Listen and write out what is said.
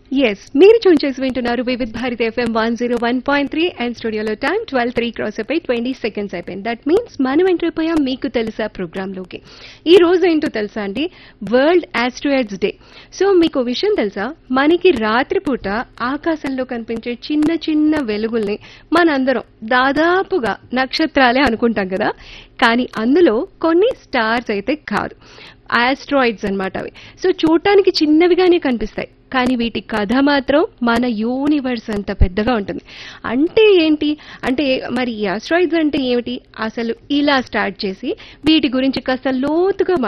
yes మీరు tune చేసి వింటున్నారు Vividh Bharati FM one zero one point three and స్టూడియోలో టైం ట్వెల్వ్ త్రీ క్రాస్ అయిపోయి ట్వంటీ సెకండ్స్ అయిపోయింది దట్ మీన్స్ మనం ఎంటర్ అయిపోయాం మీకు తెలుసా ప్రోగ్రాంలోకి ఈ రోజు ఏంటో తెలుసా అండి వరల్డ్ ఆస్ట్రాయిడ్స్ డే సో మీకు విషయం తెలుసా మనకి రాత్రిపూట ఆకాశంలో కనిపించే చిన్న చిన్న వెలుగుల్ని మనందరం దాదాపుగా నక్షత్రాలే అనుకుంటాం కదా కానీ అందులో కొన్ని స్టార్స్ అయితే కాదు ఆస్ట్రాయిడ్స్ అన్నమాట అవి సో చూడటానికి చిన్నవిగానే కనిపిస్తాయి కానీ వీటి కథ మాత్రం మన యూనివర్స్ అంత పెద్దగా ఉంటుంది అంటే ఏంటి అంటే మరి ఈ ఆస్ట్రాయిడ్స్ అంటే ఏమిటి అసలు ఇలా స్టార్ట్ చేసి వీటి గురించి కాస్త లోతుగా